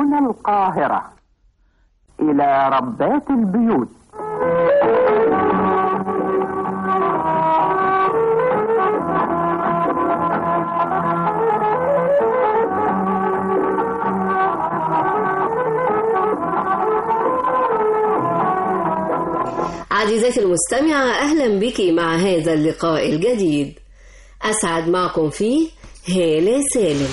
من القاهرة إلى ربات البيوت عزيزتي المستمعة أهلا بك مع هذا اللقاء الجديد أسعد معكم فيه هالة سالم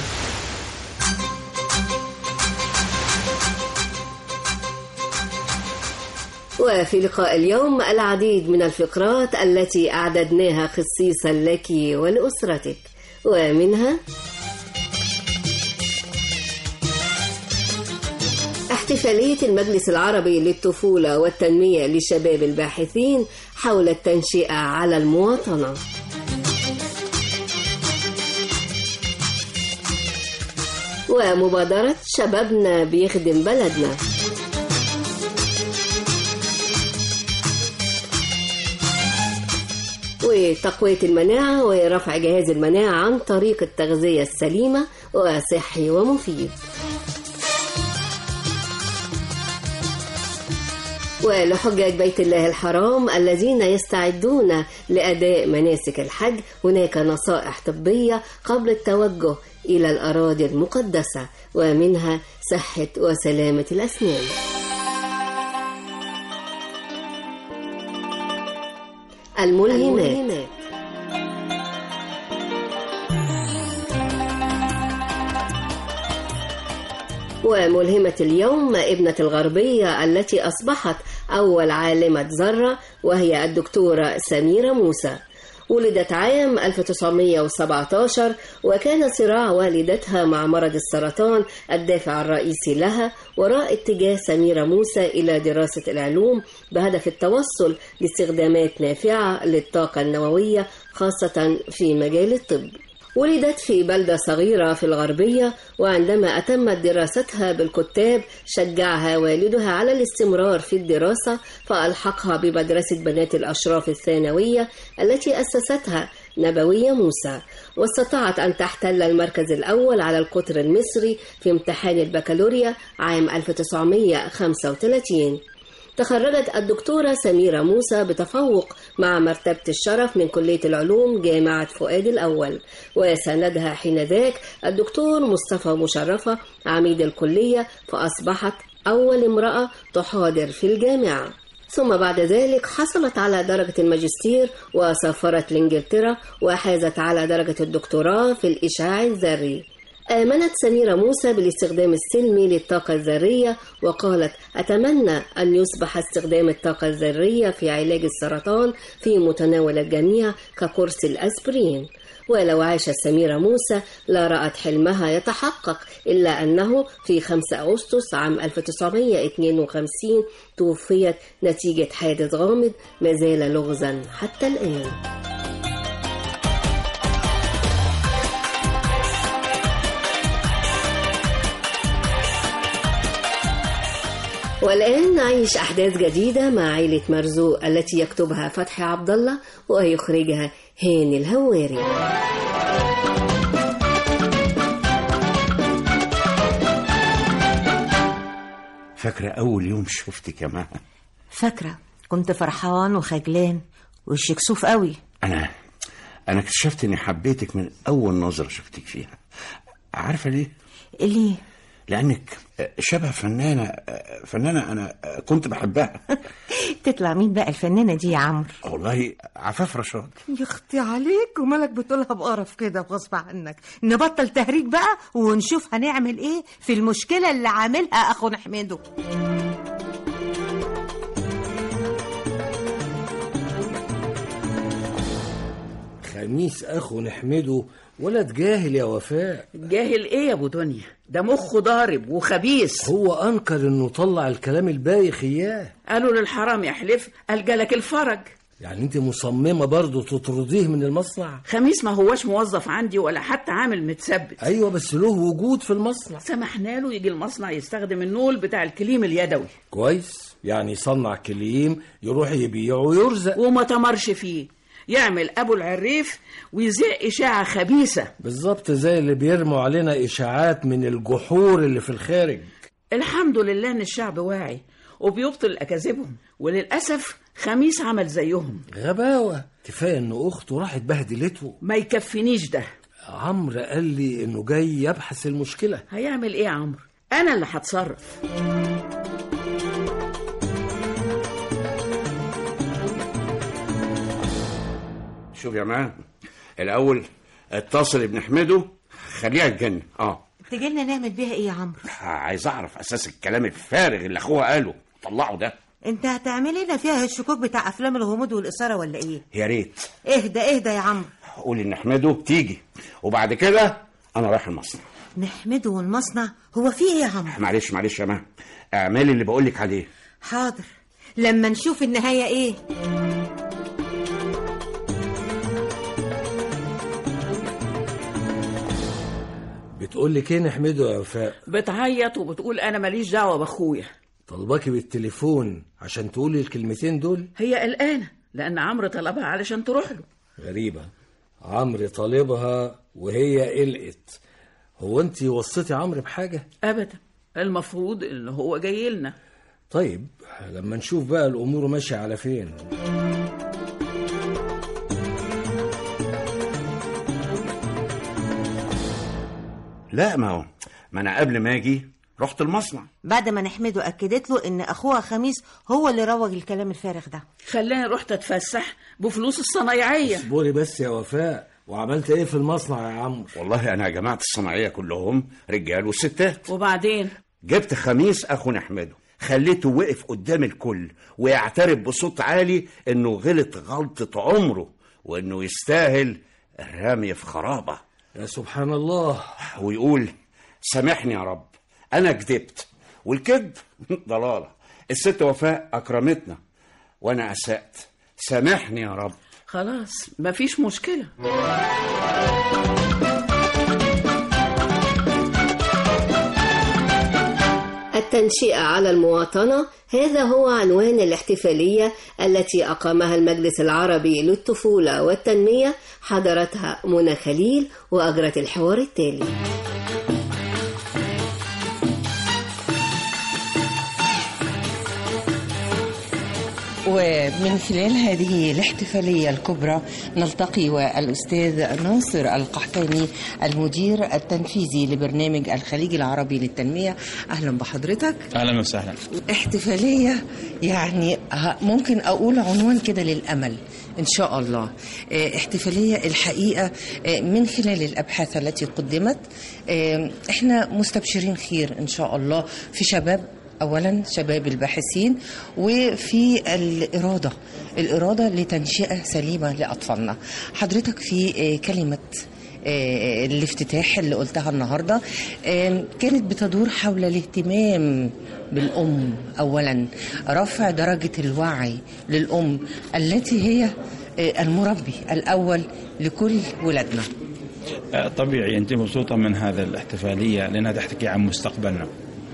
وفي لقاء اليوم العديد من الفقرات التي أعددناها خصيصا لك ولأسرتك ومنها احتفالية المجلس العربي للطفولة والتنمية للشباب الباحثين حول التنشئة على المواطنة ومبادرة شبابنا بيخدم بلدنا وتقوية المناعة ورفع جهاز المناعة عن طريق التغذية السليمة وصحي ومفيد ولحجاج بيت الله الحرام الذين يستعدون لأداء مناسك الحج هناك نصائح طبية قبل التوجه إلى الأراضي المقدسة ومنها صحة وسلامة الأسنان الملهمات وملهمة اليوم ابنة الغربية التي أصبحت أول عالمة ذرة وهي الدكتورة سميرة موسى ولدت عام 1917 وكان صراع والدتها مع مرض السرطان الدافع الرئيسي لها وراء اتجاه سميرة موسى إلى دراسة العلوم بهدف التوصل لاستخدامات نافعة للطاقة النووية خاصة في مجال الطب ولدت في بلدة صغيرة في الغربية وعندما أتمت دراستها بالكتاب شجعها والدها على الاستمرار في الدراسة فألحقها بمدرسة بنات الأشراف الثانوية التي أسستها نبوية موسى واستطاعت أن تحتل المركز الأول على القطر المصري في امتحان البكالوريا عام 1935 تخرجت الدكتورة سميرة موسى بتفوق مع مرتبة الشرف من كلية العلوم جامعة فؤاد الأول وساندها حينذاك الدكتور مصطفى مشرفة عميد الكلية فأصبحت أول امرأة تحاضر في الجامعة ثم بعد ذلك حصلت على درجة الماجستير وسافرت لإنجلترا وحازت على درجة الدكتوراه في الإشعاع الذري آمنت سميرة موسى بالاستخدام السلمي للطاقة الذرية وقالت أتمنى أن يصبح استخدام الطاقة الذرية في علاج السرطان في متناول الجميع كقرص الأسبرين ولو عاشت سميرة موسى لا رأت حلمها يتحقق إلا أنه في 5 أغسطس عام 1952 توفيت نتيجة حادث غامض ما زال لغزا حتى الآن والآن نعيش أحداث جديدة مع عائلة مرزوق التي يكتبها فتحي عبد الله ويخرجها هاني الهواري فاكرة أول يوم شفتك يا مها فاكرة كنت فرحان وخجلان وشي كسوف قوي أنا أنا اكتشفت إني حبيتك من أول نظرة شفتك فيها عارفة ليه؟ ليه لأنك شبه فنانة فنانة أنا كنت بحبها تطلع مين بقى الفنانة دي يا عمرو والله عفاف رشاد يا اختي عليك ومالك بتقولها بقرف كده غصب عنك نبطل تهريج بقى ونشوف هنعمل ايه في المشكلة اللي عاملها اخو نحمده خميس اخو نحمده ولد جاهل يا وفاء جاهل ايه يا ابو دنيا ده مخه ضارب وخبيث هو انكر انه طلع الكلام البايخ اياه قالوا للحرام يحلف قال جالك الفرج يعني انت مصممة برضه تطرديه من المصنع خميس ما هوش موظف عندي ولا حتى عامل متثبت ايوه بس له وجود في المصنع سمحنا له يجي المصنع يستخدم النول بتاع الكليم اليدوي كويس يعني يصنع كليم يروح يبيعه ويرزق وما تمرش فيه يعمل ابو العريف ويذيع اشاعه خبيثه بالظبط زي اللي بيرموا علينا اشاعات من الجحور اللي في الخارج الحمد لله ان الشعب واعي وبيبطل اكاذيبهم وللاسف خميس عمل زيهم غباوة كفاية ان اخته راحت بهدلته ما يكفينيش ده عمرو قال لي انه جاي يبحث المشكلة هيعمل ايه يا عمرو انا اللي هتصرف شوف يا مان الاول اتصل ابن حميدو خليها الجنة اه تجي لنا نعمل بيها ايه يا عمرو عايز اعرف اساس الكلام الفارغ اللي اخوها قاله طلعه ده انت هتعمل لنا فيها الشكوك بتاع افلام الغموض والاثاره ولا ايه يا ريت اهدى اهدى يا عمرو قول ان حميدو تيجي وبعد كده انا رايح المصنع نحمده والمصنع هو في ايه يا عمرو معلش معلش يا مان اعملي اللي بقولك عليه حاضر لما نشوف النهايه ايه بتقول لي كيه نحمده يا وفاء بتعيط وبتقول انا ماليش دعوه باخويا طلباكي بالتليفون عشان تقولي الكلمتين دول هي قلقانه لان عمرو طلبها علشان تروح له غريبة عمرو طالبها وهي قلقت هو انت وصيتي عمرو بحاجة ابدا المفروض ان هو جاي لنا طيب لما نشوف بقى الامور ماشية على فين لا ما هو ما انا قبل ما اجي رحت المصنع بعد ما نحمده اكدت له ان اخوها خميس هو اللي روج الكلام الفارغ ده خلاني رحت اتفسح بفلوس الصنايعيه اصبري بس يا وفاء وعملت ايه في المصنع يا عمرو والله انا جماعه الصناعيه كلهم رجال وستات وبعدين جبت خميس اخو نحمده خليته وقف قدام الكل ويعترف بصوت عالي انه غلط غلطة عمره وانه يستاهل الرمي في خرابة يا سبحان الله ويقول سامحني يا رب انا كذبت والكذب ضلالة الست وفاء اكرمتنا وانا اسأت سامحني يا رب خلاص مفيش مشكله التنشئة على المواطنة هذا هو عنوان الاحتفالية التي أقامها المجلس العربي للطفولة والتنمية حضرتها منى خليل وأجرت الحوار التالي ومن خلال هذه الاحتفالية الكبرى نلتقي والأستاذ ناصر القحطاني المدير التنفيذي لبرنامج الخليج العربي للتنمية أهلا بحضرتك اهلا وسهلا احتفالية يعني ه- ممكن أقول عنوان كده للأمل إن شاء الله اه، احتفالية الحقيقة اه، من خلال الأبحاث التي قدمت اه، احنا مستبشرين خير إن شاء الله في شباب اولا شباب الباحثين وفي الاراده الاراده لتنشئه سليمه لاطفالنا حضرتك في آه، كلمه آه، الافتتاح اللي قلتها النهارده آه، كانت بتدور حول الاهتمام بالام اولا رفع درجه الوعي للام التي هي آه، المربي الاول لكل ولادنا آه، طبيعي انت مبسوطه من هذا الاحتفاليه لانها تحكي عن مستقبلنا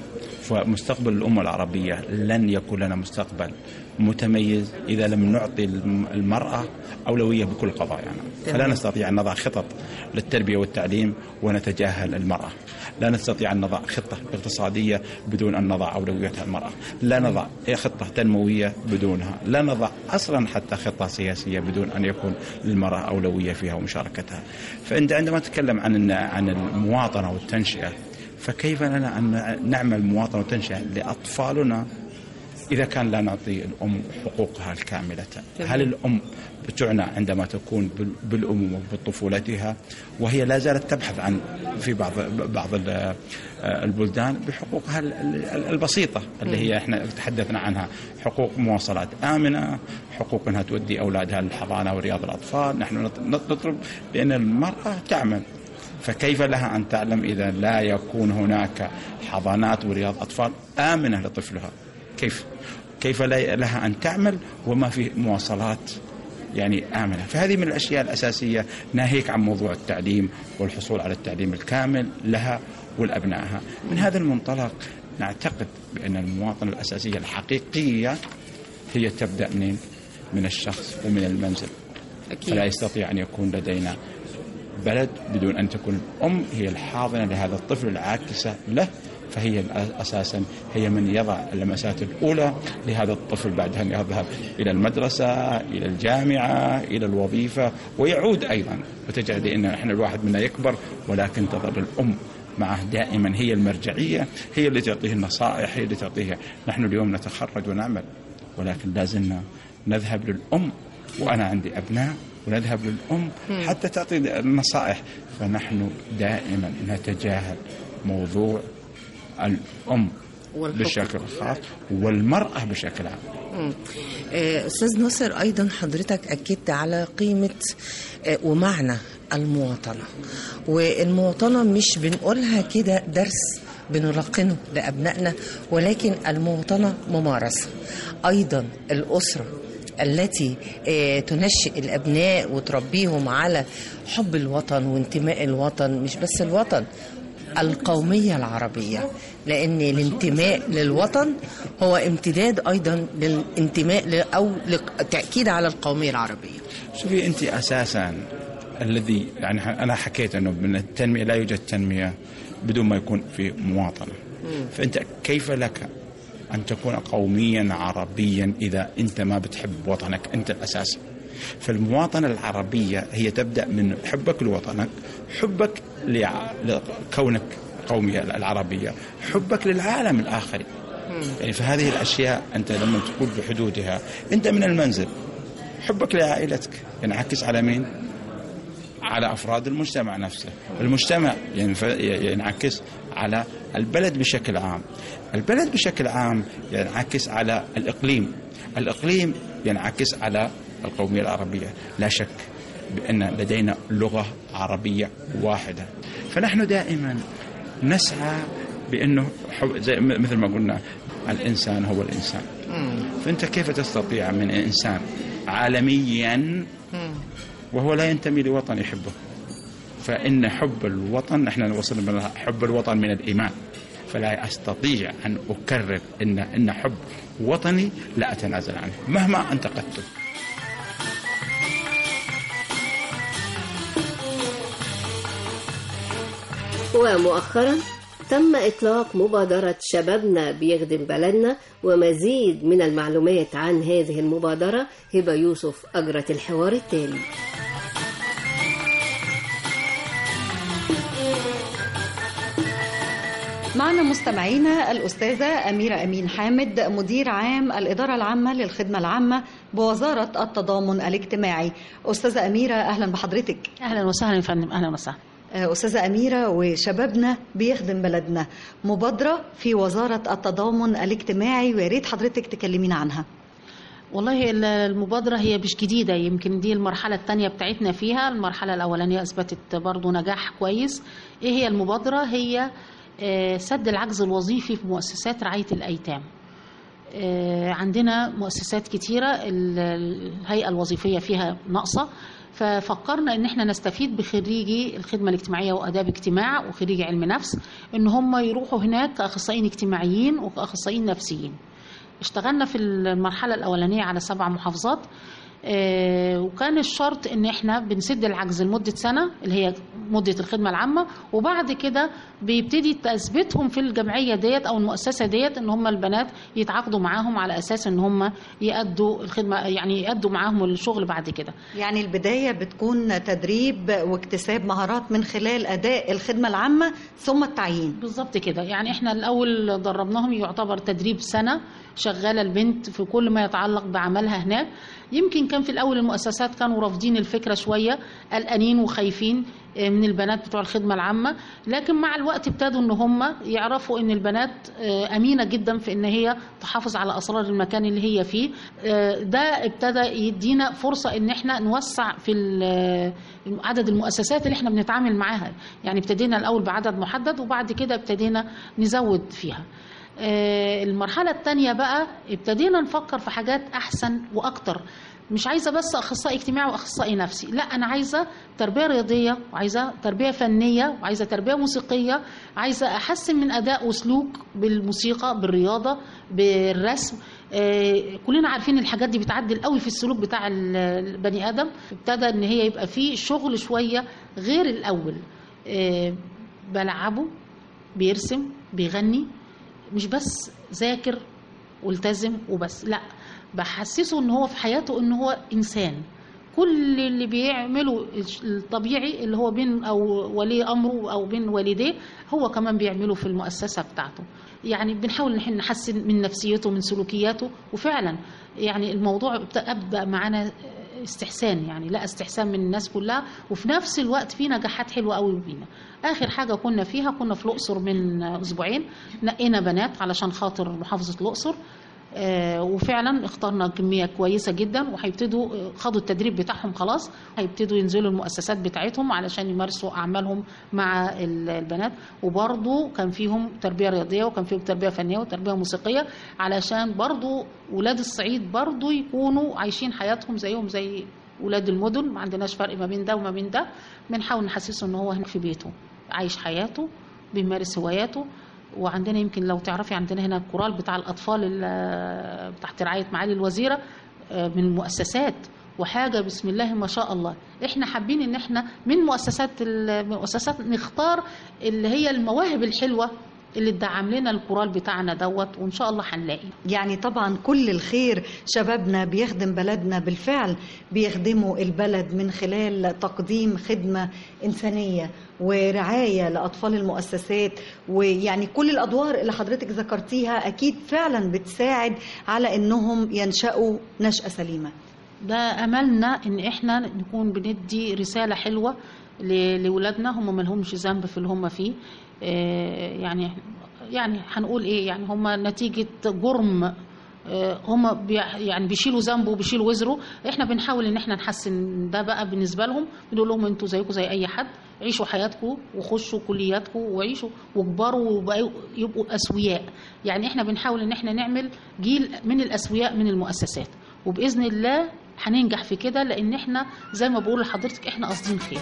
فمستقبل الامه العربيه لن يكون لنا مستقبل متميز اذا لم نعطي الم- المراه اولويه بكل قضايانا فلا نستطيع ان نضع خطط للتربيه والتعليم ونتجاهل المراه لا نستطيع ان نضع خطه اقتصاديه بدون ان نضع اولويتها المراه لا نضع أي خطه تنمويه بدونها لا نضع اصلا حتى خطه سياسيه بدون ان يكون للمراه اولويه فيها ومشاركتها فانت عندما تتكلم عن عن المواطنه والتنشئه فكيف لنا ان نعمل مواطنه وتنشئه لاطفالنا اذا كان لا نعطي الام حقوقها الكامله هل الام بتعنى عندما تكون بال- بالامومه بطفولتها وهي لا زالت تبحث عن في بعض بعض ال- البلدان بحقوقها ال- ال- البسيطه اللي هي احنا تحدثنا عنها حقوق مواصلات امنه حقوق انها تودي اولادها للحضانه ورياض الاطفال نحن نط- نطلب بان المراه تعمل فكيف لها أن تعلم إذا لا يكون هناك حضانات ورياض أطفال آمنة لطفلها كيف كيف لا- لها أن تعمل وما في مواصلات يعني آمنة فهذه من الأشياء الأساسية ناهيك عن موضوع التعليم والحصول على التعليم الكامل لها ولأبنائها من هذا المنطلق نعتقد بأن المواطنة الأساسية الحقيقية هي تبدأ منين من الشخص ومن المنزل فلا يستطيع أن يكون لدينا بلد بدون أن تكون الأم هي الحاضنة لهذا الطفل العاكسة له فهي اساسا هي من يضع اللمسات الاولى لهذا الطفل بعد ان يذهب الى المدرسه الى الجامعه الى الوظيفه ويعود ايضا وتجد ان احنا الواحد منا يكبر ولكن تظل الام معه دائما هي المرجعيه هي اللي تعطيه النصائح هي اللي تعطيه نحن اليوم نتخرج ونعمل ولكن لازلنا نذهب للام وانا عندي ابناء ونذهب للام حتى تعطي النصائح فنحن دائما نتجاهل موضوع الام والحب. بشكل خاص والمراه بشكل عام مم. آه، أستاذ ناصر أيضا حضرتك أكدت على قيمة آه، ومعنى المواطنة والمواطنة مش بنقولها كده درس بنلقنه لأبنائنا ولكن المواطنة ممارسة أيضا الأسرة التي آه، تنشئ الأبناء وتربيهم على حب الوطن وانتماء الوطن مش بس الوطن القومية العربية لأن الانتماء للوطن هو امتداد أيضا للانتماء ل- أو للتأكيد على القومية العربية شوفي انت اساسا الذي يعني انا حكيت انه من التنميه لا يوجد تنميه بدون ما يكون في مواطنه فانت كيف لك ان تكون قوميا عربيا اذا انت ما بتحب وطنك انت الاساس فالمواطنه العربيه هي تبدا من حبك لوطنك حبك لع- لكونك قومية العربية حبك للعالم الآخر يعني فهذه الأشياء أنت لما تقول بحدودها أنت من المنزل حبك لعائلتك ينعكس على مين؟ على افراد المجتمع نفسه، المجتمع ينف- ينعكس على البلد بشكل عام، البلد بشكل عام ينعكس على الاقليم، الاقليم ينعكس على القوميه العربيه، لا شك بان لدينا لغه عربيه واحده، فنحن دائما نسعى بانه حب زي مثل ما قلنا الانسان هو الانسان. فانت كيف تستطيع من انسان عالميا وهو لا ينتمي لوطن يحبه فإن حب الوطن احنا وصلنا من حب الوطن من الإيمان فلا أستطيع أن أكرر إن إن حب وطني لا أتنازل عنه مهما انتقدته ومؤخرا تم إطلاق مبادرة شبابنا بيخدم بلدنا ومزيد من المعلومات عن هذه المبادرة هبة يوسف أجرت الحوار التالي معنا مستمعينا الأستاذة أميرة أمين حامد مدير عام الإدارة العامة للخدمة العامة بوزارة التضامن الاجتماعي أستاذة أميرة أهلا بحضرتك اهلا وسهلا يا فندم اهلا وسهلا أستاذة أميرة وشبابنا بيخدم بلدنا مبادرة في وزارة التضامن الاجتماعي ويا ريت حضرتك تكلمينا عنها والله ال- المبادرة هي مش جديدة يمكن دي المرحلة الثانية بتاعتنا فيها المرحلة الأولانية أثبتت برضو نجاح كويس إيه هي المبادرة هي آه، سد العجز الوظيفي في مؤسسات رعاية الأيتام آه، عندنا مؤسسات كتيرة ال- الهيئة الوظيفية فيها ناقصة ففكرنا ان احنا نستفيد بخريجي الخدمة الاجتماعية وآداب اجتماع وخريجي علم نفس ان هم يروحوا هناك كأخصائيين اجتماعيين وكأخصائيين نفسيين اشتغلنا في المرحلة الأولانية على سبع محافظات آه، وكان الشرط ان احنا بنسد العجز لمده سنه اللي هي مده الخدمه العامه وبعد كده بيبتدي تثبيتهم في الجمعيه ديت او المؤسسه ديت ان هم البنات يتعاقدوا معاهم على اساس ان هم يأدوا الخدمه يعني يأدوا معاهم الشغل بعد كده يعني البداية بتكون تدريب واكتساب مهارات من خلال أداء الخدمة العامة ثم التعيين بالظبط كده يعني احنا الاول دربناهم يعتبر تدريب سنه شغاله البنت في كل ما يتعلق بعملها هناك يمكن كان في الاول المؤسسات كانوا رافضين الفكره شويه قلقانين وخايفين آه، من البنات بتوع الخدمه العامه لكن مع الوقت ابتدوا ان هم يعرفوا ان البنات آه، امينه جدا في ان هي تحافظ على اسرار المكان اللي هي فيه آه، ده ابتدى يدينا فرصه ان احنا نوسع في ال- عدد المؤسسات اللي احنا بنتعامل معاها يعني ابتدينا الاول بعدد محدد وبعد كده ابتدينا نزود فيها آه، المرحلة التانية بقى ابتدينا نفكر في حاجات أحسن وأكتر مش عايزة بس أخصائي اجتماعي وأخصائي نفسي لا أنا عايزة تربية رياضية وعايزة تربية فنية وعايزة تربية موسيقية عايزة أحسن من أداء وسلوك بالموسيقى بالرياضة بالرسم آه، كلنا عارفين الحاجات دي بتعدل قوي في السلوك بتاع ال- البني آدم ابتدى ان هي يبقى فيه شغل شوية غير الأول آه، بلعبه بيرسم بيغني مش بس ذاكر والتزم وبس لا بحسسه ان هو في حياته ان هو انسان كل اللي بيعمله الطبيعي اللي هو بين او ولي امره او بين والديه هو كمان بيعمله في المؤسسه بتاعته يعني بنحاول ان احنا نحسن من نفسيته من سلوكياته وفعلا يعني الموضوع ابدا معانا استحسان يعني لا استحسان من الناس كلها وفي نفس الوقت في نجاحات حلوه قوي فينا اخر حاجه كنا فيها كنا في الاقصر من اسبوعين نقينا بنات علشان خاطر محافظه الاقصر آه وفعلا اخترنا كميه كويسه جدا وهيبتدوا آه، خدوا التدريب بتاعهم خلاص هيبتدوا ينزلوا المؤسسات بتاعتهم علشان يمارسوا اعمالهم مع ال- البنات وبرضو كان فيهم تربيه رياضيه وكان فيهم تربيه فنيه وتربيه موسيقيه علشان برضو ولاد الصعيد برضو يكونوا عايشين حياتهم زيهم زي ولاد المدن ما عندناش فرق ما بين ده وما بين ده بنحاول نحسسه ان هو هناك في بيته عايش حياته بيمارس هواياته وعندنا يمكن لو تعرفي عندنا هنا الكورال بتاع الاطفال ال- تحت رعايه معالي الوزيره آه، من المؤسسات وحاجه بسم الله ما شاء الله احنا حابين ان احنا من مؤسسات المؤسسات نختار اللي هي المواهب الحلوه اللي تدعم لنا الكورال بتاعنا دوت وان شاء الله هنلاقي يعني طبعا كل الخير شبابنا بيخدم بلدنا بالفعل بيخدموا البلد من خلال تقديم خدمة إنسانية ورعاية لأطفال المؤسسات ويعني كل الأدوار اللي حضرتك ذكرتيها أكيد فعلا بتساعد على إنهم ينشأوا نشأة سليمة ده املنا ان احنا نكون بندي رساله حلوه ل- لولادنا هم ما لهمش ذنب في اللي هم فيه آه، يعني يعني هنقول ايه يعني هم نتيجه جرم آه، هم بي يعني بيشيلوا ذنبه وبيشيلوا وزره احنا بنحاول ان احنا نحسن ده بقى بالنسبه لهم بنقول لهم انتوا زيكم زي اي حد عيشوا حياتكم وخشوا كلياتكم وعيشوا واكبروا وبقوا يبقوا اسوياء يعني احنا بنحاول ان احنا نعمل جيل من الاسوياء من المؤسسات وباذن الله هننجح في كده لان احنا زي ما بقول لحضرتك احنا قاصدين خير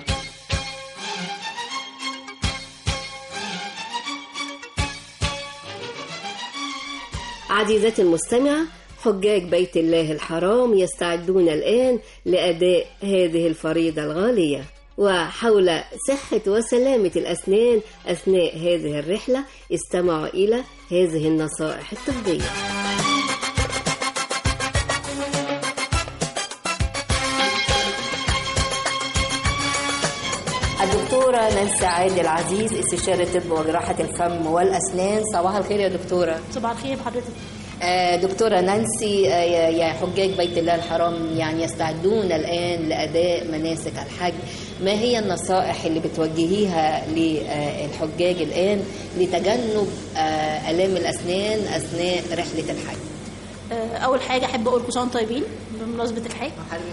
عزيزتي المستمعة حجاج بيت الله الحرام يستعدون الآن لأداء هذه الفريضة الغالية وحول صحة وسلامة الأسنان أثناء هذه الرحلة استمعوا إلى هذه النصائح الطبية الدكتورة نانسي عادل عزيز استشارة طب وجراحة الفم والأسنان صباح الخير يا دكتورة صباح الخير بحضرتك آه، دكتورة نانسي آه، يا يا حجاج بيت الله الحرام يعني يستعدون الآن لأداء مناسك الحج ما هي النصائح اللي بتوجهيها للحجاج الآن لتجنب آه، آلام الأسنان أثناء رحلة الحج آه، اول حاجه احب اقول كل سنه وانتم طيبين بمناسبه الحج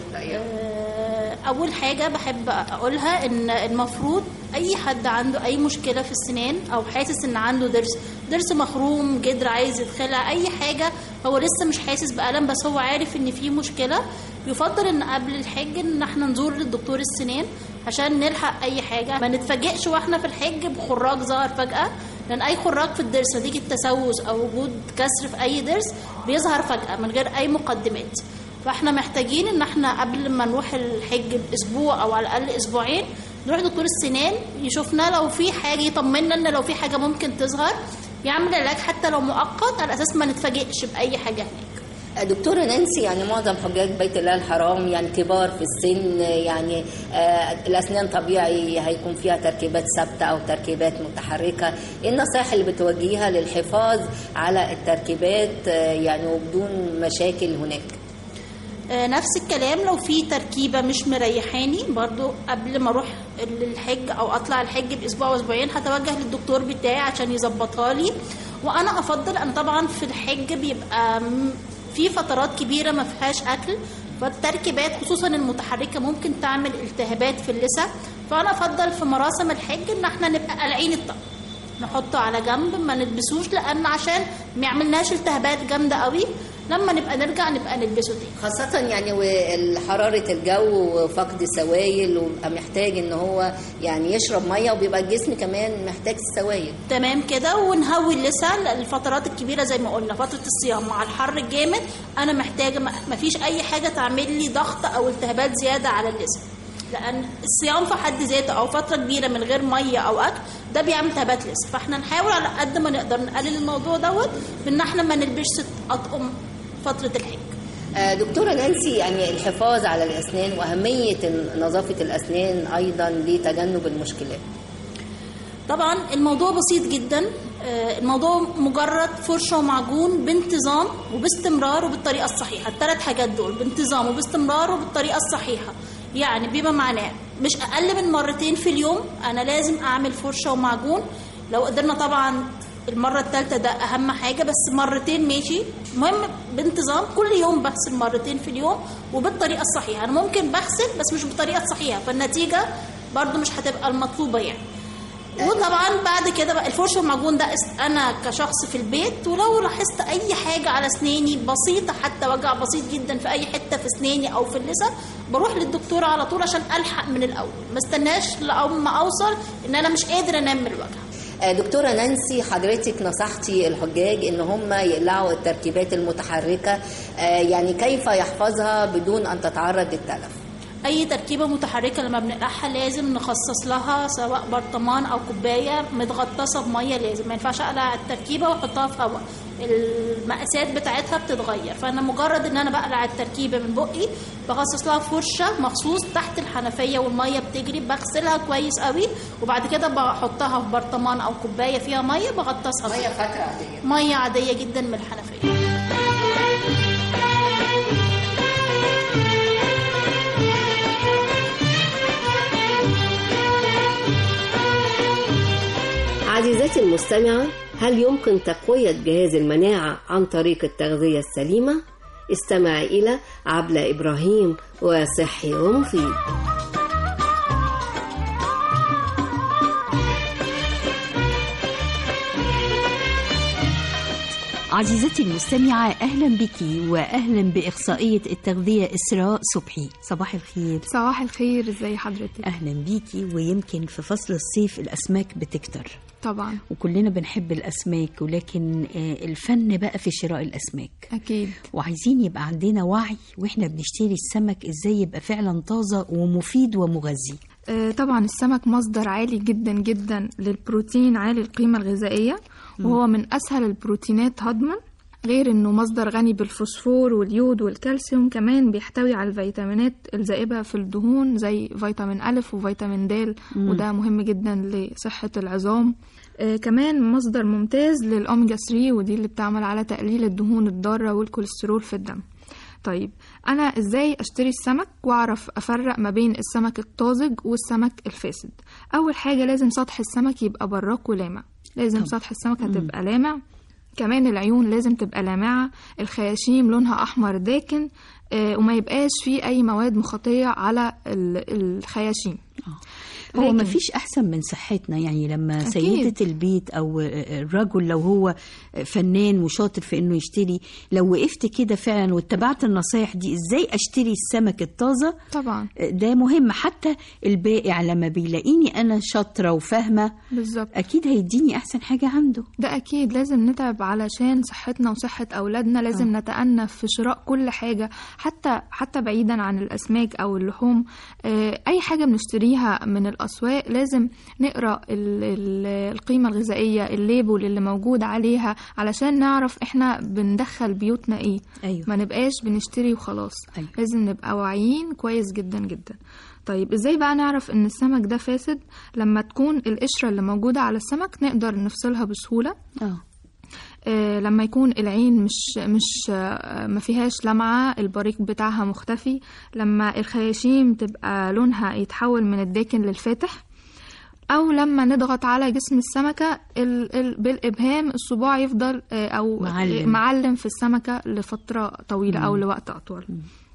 آه، اول حاجه بحب اقولها ان المفروض اي حد عنده اي مشكله في السنان او حاسس ان عنده ضرس ضرس مخروم جدر عايز يتخلع اي حاجه هو لسه مش حاسس بالم بس هو عارف ان في مشكله يفضل ان قبل الحج ان احنا نزور للدكتور السنان عشان نلحق اي حاجه ما نتفاجئش واحنا في الحج بخراج ظهر فجاه لان اي خراج في الضرس نتيجه تسوس او وجود كسر في اي ضرس بيظهر فجاه من غير اي مقدمات فاحنا محتاجين ان احنا قبل ما نروح الحج باسبوع او على الاقل اسبوعين نروح دكتور السنان يشوفنا لو في حاجه يطمنا ان لو في حاجه ممكن تظهر يعمل علاج حتى لو مؤقت على اساس ما نتفاجئش باي حاجه هناك دكتورة نانسي يعني معظم حجاج بيت الله الحرام يعني كبار في السن يعني آه الأسنان طبيعي هيكون فيها تركيبات ثابتة أو تركيبات متحركة إيه النصائح اللي بتوجهيها للحفاظ على التركيبات آه يعني وبدون مشاكل هناك آه، نفس الكلام لو في تركيبة مش مريحاني برضو قبل ما اروح الحج او اطلع الحج باسبوع واسبوعين هتوجه للدكتور بتاعي عشان يظبطها لي وانا افضل انا طبعا في الحج بيبقى م- في فترات كبيرة ما فيهاش اكل فالتركيبات خصوصا المتحركة ممكن تعمل التهابات في اللثة فانا افضل في مراسم الحج ان احنا نبقى قلعين الطقم نحطه على جنب ما نلبسوش لان عشان ما يعملناش التهابات جامده قوي لما نبقى نرجع نبقى نلبسه تاني خاصة يعني وحرارة الجو وفقد سوائل وبيبقى محتاج ان هو يعني يشرب مية وبيبقى الجسم كمان محتاج سوائل تمام كده ونهوي اللثه الفترات الكبيره زي ما قلنا فتره الصيام مع الحر الجامد انا محتاجه ما فيش اي حاجه تعمل لي ضغط او التهابات زياده على اللثه لان الصيام في حد ذاته او فتره كبيره من غير ميه او اكل ده بيعمل تهابات لسه فاحنا نحاول على قد ما نقدر نقلل الموضوع دوت بان احنا ما نلبسش اطقم فتره الحج آه، دكتورة نانسي يعني الحفاظ على الأسنان وأهمية نظافة الأسنان أيضا لتجنب المشكلات طبعا الموضوع بسيط جدا آه، الموضوع مجرد فرشة ومعجون بانتظام وباستمرار وبالطريقة الصحيحة الثلاث حاجات دول بانتظام وباستمرار وبالطريقة الصحيحة يعني بما معناه مش أقل من مرتين في اليوم أنا لازم أعمل فرشة ومعجون لو قدرنا طبعا المرة الثالثة ده أهم حاجة بس مرتين ماشي المهم بانتظام كل يوم بغسل مرتين في اليوم وبالطريقة الصحيحة أنا ممكن بغسل بس مش بالطريقة الصحيحة فالنتيجة برضو مش هتبقى المطلوبة يعني وطبعا بعد كده بقى الفرشه والمعجون ده اس- انا كشخص في البيت ولو لاحظت اي حاجه على اسناني بسيطه حتى وجع بسيط جدا في اي حته في اسناني او في اللثه بروح للدكتور على طول عشان الحق من الاول ما استناش لما اوصل ان انا مش قادر انام من الوجع آه، دكتورة نانسي حضرتك نصحتي الحجاج ان هم يقلعوا التركيبات المتحركة آه، يعني كيف يحفظها بدون ان تتعرض للتلف اي تركيبه متحركه لما بنقلعها لازم نخصص لها سواء برطمان او كوبايه متغطسه بميه لازم ما ينفعش اقلع التركيبه واحطها في هواء المقاسات بتاعتها بتتغير فانا مجرد ان انا بقلع التركيبه من بقي بخصص لها فرشه مخصوص تحت الحنفيه والميه بتجري بغسلها كويس قوي وبعد كده بحطها في برطمان او كوبايه فيها ميه بغطسها ميه فترة عادية ميه عاديه جدا من الحنفيه عزيزتي المستمعة هل يمكن تقوية جهاز المناعة عن طريق التغذية السليمة؟ استمعي إلى عبلة إبراهيم وصحي ومفيد عزيزتي المستمعة أهلا بك وأهلا بإخصائية التغذية إسراء صبحي صباح الخير صباح الخير ازي حضرتك أهلا بيكي ويمكن في فصل الصيف الأسماك بتكتر طبعا وكلنا بنحب الأسماك ولكن آه، الفن بقى في شراء الأسماك اكيد وعايزين يبقى عندنا وعي وإحنا بنشتري السمك إزاي يبقى فعلا طازة ومفيد ومغذي آه، طبعا السمك مصدر عالي جدا جدا للبروتين عالي القيمة الغذائية وهو من أسهل البروتينات هضما غير انه مصدر غني بالفوسفور واليود والكالسيوم كمان بيحتوي على الفيتامينات الذائبة في الدهون زي فيتامين ألف وفيتامين د مم. وده مهم جدا لصحة العظام آه كمان مصدر ممتاز للأوميجا 3 ودي اللي بتعمل على تقليل الدهون الضارة والكوليسترول في الدم طيب انا ازاي اشتري السمك واعرف افرق ما بين السمك الطازج والسمك الفاسد اول حاجه لازم سطح السمك يبقى براق ولامع لازم طب. سطح السمك هتبقى لامع كمان العيون لازم تبقى لامعة الخياشيم لونها أحمر داكن آه، وما يبقاش فيه أي مواد مخاطية على ال- الخياشيم هو لكن- ما فيش احسن من صحتنا يعني لما أكيد. سيدة البيت او الرجل لو هو فنان وشاطر في انه يشتري لو وقفت كده فعلا واتبعت النصايح دي ازاي اشتري السمك الطازة طبعا ده مهم حتى البائع لما بيلاقيني انا شاطرة وفاهمة بالظبط اكيد هيديني احسن حاجة عنده ده أكيد لازم نتعب علشان صحتنا وصحة أولادنا لازم نتأنف في شراء كل حاجة حتى حتى بعيدا عن الأسماك أو اللحوم آه، أي حاجة بنشتريها من الأسواق لازم نقرأ ال- ال- القيمة الغذائية الليبل اللي موجود عليها علشان نعرف إحنا بندخل بيوتنا إيه أيوة. ما نبقاش بنشتري وخلاص أيوة. لازم نبقى واعيين كويس جدا جدا طيب ازاي بقى نعرف ان السمك ده فاسد لما تكون القشرة اللي موجودة على السمك نقدر نفصلها بسهولة اه آه، لما يكون العين مش مش آه، ما فيهاش لمعة البريق بتاعها مختفي لما الخياشيم تبقى لونها يتحول من الداكن للفاتح او لما نضغط على جسم السمكة ال ال بالابهام الصباع يفضل آه، او معلم. معلم في السمكة لفترة طويلة او مم. لوقت اطول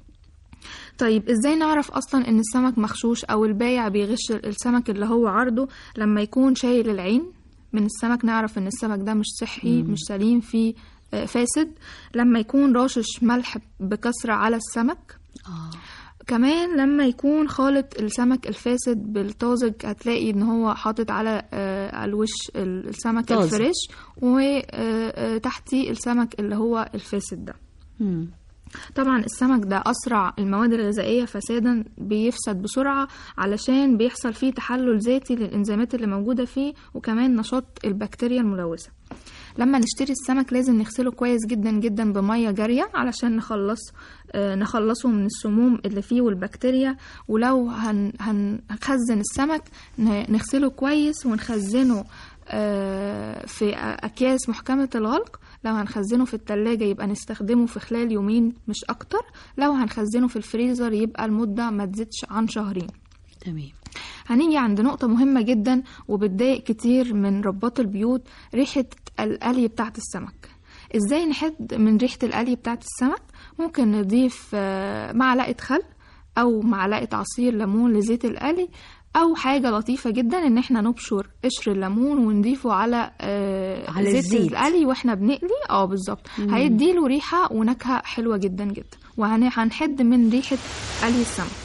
طيب ازاي نعرف اصلا ان السمك مغشوش او البايع بيغش السمك اللي هو عرضه لما يكون شايل العين من السمك نعرف ان السمك ده مش صحي مم. مش سليم فيه آه، فاسد لما يكون راشش ملح بكثرة على السمك اه كمان لما يكون خالط السمك الفاسد بالطازج هتلاقي ان هو حاطط على آه، على الوش ال- السمك طازج. الفريش وتحتي السمك اللي هو الفاسد ده مم. طبعا السمك ده أسرع المواد الغذائية فسادا بيفسد بسرعة علشان بيحصل فيه تحلل ذاتي للإنزيمات اللي موجودة فيه وكمان نشاط البكتيريا الملوثة لما نشتري السمك لازم نغسله كويس جدا جدا بمية جارية علشان نخلص آه، نخلصه من السموم اللي فيه والبكتيريا ولو هن هنخزن السمك ن- نغسله كويس ونخزنه آه، في أكياس محكمة الغلق لو هنخزنه في التلاجة يبقى نستخدمه في خلال يومين مش أكتر لو هنخزنه في الفريزر يبقى المدة ما تزيدش عن شهرين تمام هنيجي عند نقطة مهمة جدا وبتضايق كتير من رباط البيوت ريحة القلي بتاعت السمك ازاي نحد من ريحة القلي بتاعت السمك ممكن نضيف آه، معلقة خل او معلقة عصير ليمون لزيت القلي او حاجة لطيفة جدا ان احنا نبشر قشر الليمون ونضيفه على آه على زيت الزيت. القلي واحنا بنقلي اه بالظبط مم. هيديله ريحة ونكهة حلوة جدا جدا وهنحد من ريحة قلي السمك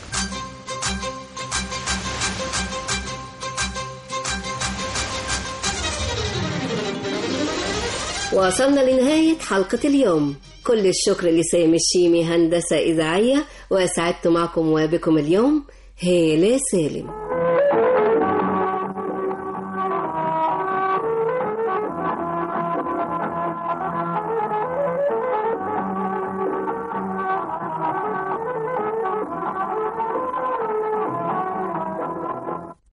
وصلنا لنهاية حلقة اليوم كل الشكر لسامي الشيمي هندسة إذاعية وسعدت معكم وبكم اليوم هالة سالم